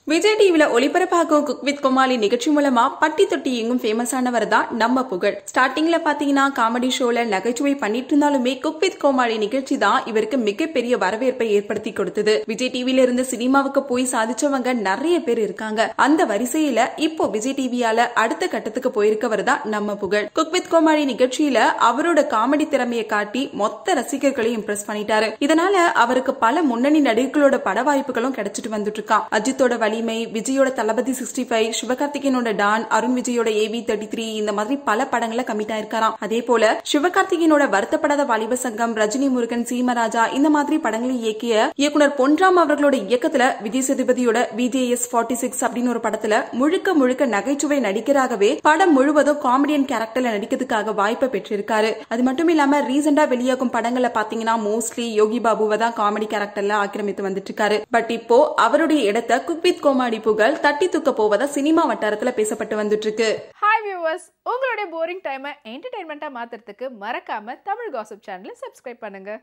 விஜய் டிவில ஒளிபரப்பாகும் cook with கோமாளி நிகழ்ச்சி மூலமா பட்டி தொட்டி எங்கும் ஃபேமஸ் ஆனவர் தான் நம்ம புகழ் ஸ்டார்டிங்ல பாத்தீங்கன்னா காமெடி ஷோல நகைச்சுவை பண்ணிட்டு இருந்தாலுமே குக் வித் கோமாளி நிகழ்ச்சி தான் இவருக்கு மிகப்பெரிய வரவேற்பை ஏற்படுத்தி கொடுத்தது விஜய் டிவில இருந்து சினிமாவுக்கு போய் சாதிச்சவங்க நிறைய பேர் இருக்காங்க அந்த வரிசையில இப்போ விஜய் டிவியால அடுத்த கட்டத்துக்கு போயிருக்கவர் தான் நம்ம புகழ் குக் வித் கோமாளி நிகழ்ச்சியில அவரோட காமெடி திறமையை காட்டி மொத்த ரசிகர்களையும் இம்ப்ரெஸ் பண்ணிட்டாரு இதனால அவருக்கு பல முன்னணி நடிகர்களோட பட வாய்ப்புகளும் கிடைச்சிட்டு வந்துட்டு இருக்கான் அஜித்தோட வலிமை விஜயோட தளபதி சிக்ஸ்டி ஃபைவ் சிவகார்த்திகேயனோட டான் அருண் விஜயோட ஏவி தேர்ட்டி த்ரீ இந்த மாதிரி பல படங்களை கமிட் ஆயிருக்காராம் அதே போல சிவகார்த்திகேயனோட வருத்தப்படாத வாலிப சங்கம் ரஜினி முருகன் சீமராஜா இந்த மாதிரி படங்களை இயக்கிய இயக்குனர் பொன்ராம் அவர்களோட இயக்கத்துல விஜய் சேதுபதியோட விஜேஎஸ் ஃபார்ட்டி சிக்ஸ் அப்படின்னு ஒரு படத்துல முழுக்க முழுக்க நகைச்சுவை நடிகராகவே படம் முழுவதும் காமெடியன் கேரக்டர்ல நடிக்கிறதுக்காக வாய்ப்பை பெற்றிருக்காரு அது மட்டும் இல்லாம ரீசெண்டா வெளியாகும் படங்களை பாத்தீங்கன்னா மோஸ்ட்லி யோகி பாபுவை தான் காமெடி கேரக்டர்ல ஆக்கிரமித்து வந்துட்டு இருக்காரு பட் இப்போ அவருடைய இடத்தை குக் வித் கோமாடி புகழ் தட்டி தூக்க போவதா சினிமா வட்டாரத்துல பேசப்பட்டு வந்துட்டு இருக்கு ஹாய் வியூவர்ஸ் உங்களுடைய போரிங் டைமை என்டர்டைன்மெண்ட்டாக மாற்றுறதுக்கு மறக்காம தமிழ் காசிப் சேனலை சப்ஸ்கிரைப் பண்ணுங்க